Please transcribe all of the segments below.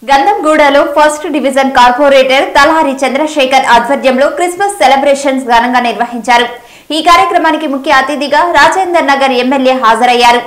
గంధంగూడలో first division corporator Talahari Chandrashekar ఆధ్వర్యంలో Christmas celebrations ఘనంగా నిర్వహించారు ఈ కార్యక్రమానికి ముఖ్య అతిథిగా రాజేందర్ నగర్ ఎమ్మెల్యే హాజరయ్యారు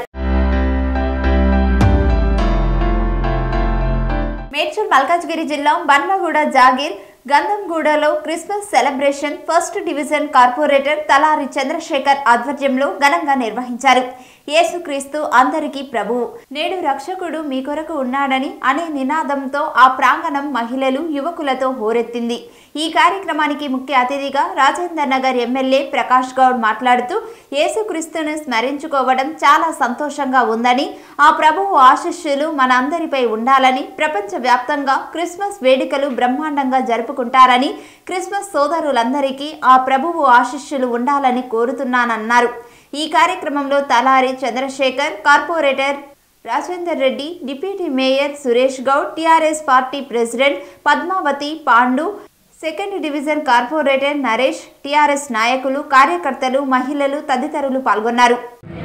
మేడ్చల్ మల్కాజ్గిరి జిల్లా బన్మగూడ జాగీర్ గంధంగూడలో Christmas celebration first division corporator Talari Chandrashekar ఆధ్వర్యంలో ఘనంగా నిర్వహించారు యేసుక్రీస్తు అందరికీ ప్రభువు నేడు రక్షకుడు మీ కొరకు ఉన్నాడని అనే నినాదంతో ఆ ప్రాంగణం మహిళలు యువకులతో హోరెత్తింది ఈ కార్యక్రమానికి ముఖ్య అతిథిగా రాజేందర్ నగర్ ఎమ్మెల్యే ప్రకాష్ గౌడ్ మాట్లాడుతూ యేసుక్రీస్తును స్మరించుకోవడం చాలా సంతోషంగా ఉందని ఆ ప్రభువు ఆశీస్సులు మనందరిపై ఉండాలని ప్రపంచవ్యాప్తంగా క్రిస్మస్ వేడుకలు బ్రహ్మాండంగా జరుపుకుంటారని క్రిస్మస్ సోదరులందరికీ ఆ ప్రభువు ఆశీస్సులు ఉండాలని కోరుతున్నానన్నారు ఈ కార్యక్రమంలో Talari Chandrashekar corporator Rajender Reddy deputy mayor Suresh Goud TRS party president Padmavathi Pandu second division corporator Naresh TRS నాయకులు కార్యకర్తలు మహిళలు తదితరులు పాల్గొన్నారు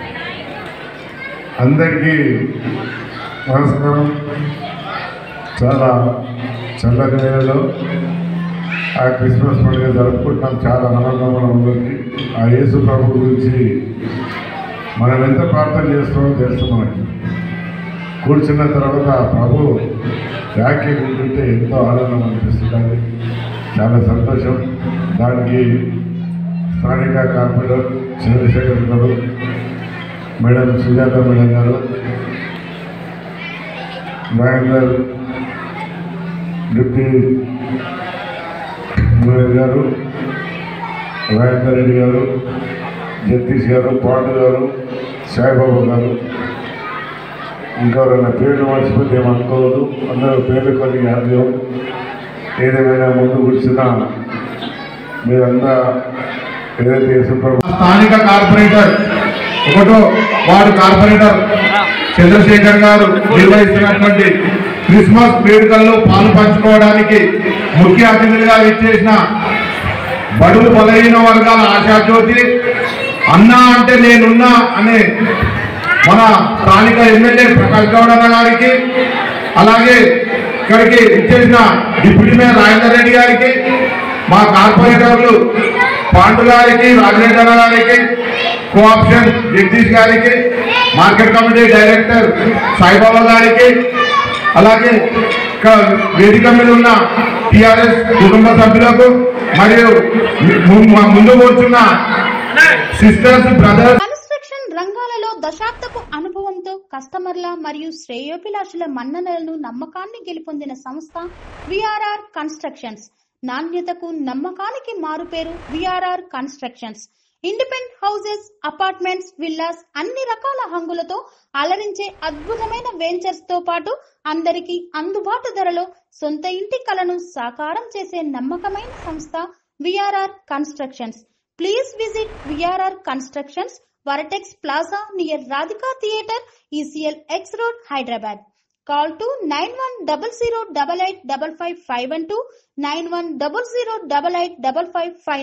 అందరికీ నమస్కారం చాలా చల్లటి నెలలో ఆ క్రిస్మస్ పండుగ జరుపుకుంటున్నాం చాలా ఆనందంగా అందరికీ ఆ యేసు ప్రభు గురించి మనం ఎంత ప్రార్థన చేస్తామో తెలుసు మనకి కూర్చున్న తర్వాత ఆ ప్రభు వ్యాఖ్య వింటుంటే ఎంతో ఆనందం అనిపిస్తుంది చాలా సంతోషం దానికి స్థానిక కార్పొరేటర్ చంద్రశేఖర్ గారు మేడం సుజాత మేడం గారు మహేందర్ డిప్యూటీ మేయర్ గారు రాజేందర్ రెడ్డి గారు జగదీష్ గారు పాండు గారు సాయిబాబా గారు ఇంకెవరైనా పేర్లు మర్చిపోతే ఏమనుకోవద్దు అందరూ పేర్లు కొన్ని యాద్యం ఏదేమైనా ముందు కూర్చున్నా మీరంతా ఏదైతే యేసుప్రభు స్థానిక కార్పొరేటర్ ఒకటో వార్డు కార్పొరేటర్ చంద్రశేఖర్ గారు నిర్వహిస్తున్నటువంటి క్రిస్మస్ వేడుకల్లో పాలు పంచుకోవడానికి ముఖ్య అతిథులుగా ఇచ్చేసిన బడుగు బలహీన వర్గాల ఆశాజ్యోతి అన్నా అంటే నేనున్నా అనే మన స్థానిక ఎమ్మెల్యే ప్రకాష్ గౌడ అన్న గారికి అలాగే ఇక్కడికి ఇచ్చేసిన డిప్యూటీ మేయర్ రాజేందర్ రెడ్డి గారికి మా కార్పొరేటర్లు పాండు గారికి రాజరెడ్డి అన్న గారికి కోఆప్షన్ జగదీష్ గారికి మార్కెట్ కమిటీ డైరెక్టర్ సాయిబాబా గారికి అలాగే ఇక్కడ వేదిక మీద ఉన్న టిఆర్ఎస్ కుటుంబ సభ్యులకు మరియు ము- ముందు కూర్చున్న సిస్టర్స్ బ్రదర్స్ కన్స్ట్రక్షన్ రంగాలలో దశాబ్దపు అనుభవంతో కస్టమర్ల మరియు శ్రేయోభిలాషుల మన్ననలను నమ్మకాన్ని గెలుపొందిన సంస్థ విఆర్ఆర్ కన్స్ట్రక్షన్స్ నాణ్యతకు నమ్మకానికి మారుపేరు VRR constructions independent houses apartments villas అన్ని రకాల హంగులతో అలరించే అద్భుతమైన వెంచర్స్ తో పాటు అందరికీ అందుబాటు ధరలో సొంత ఇంటి కలను సాకారం చేసే నమ్మకమైన సంస్థ VRR constructions please visit VRR constructions Vertex plaza near Radhika theatre ECIL X road Hyderabad call to nine one double zero double eight double five five one to nine one double zero double eight double five five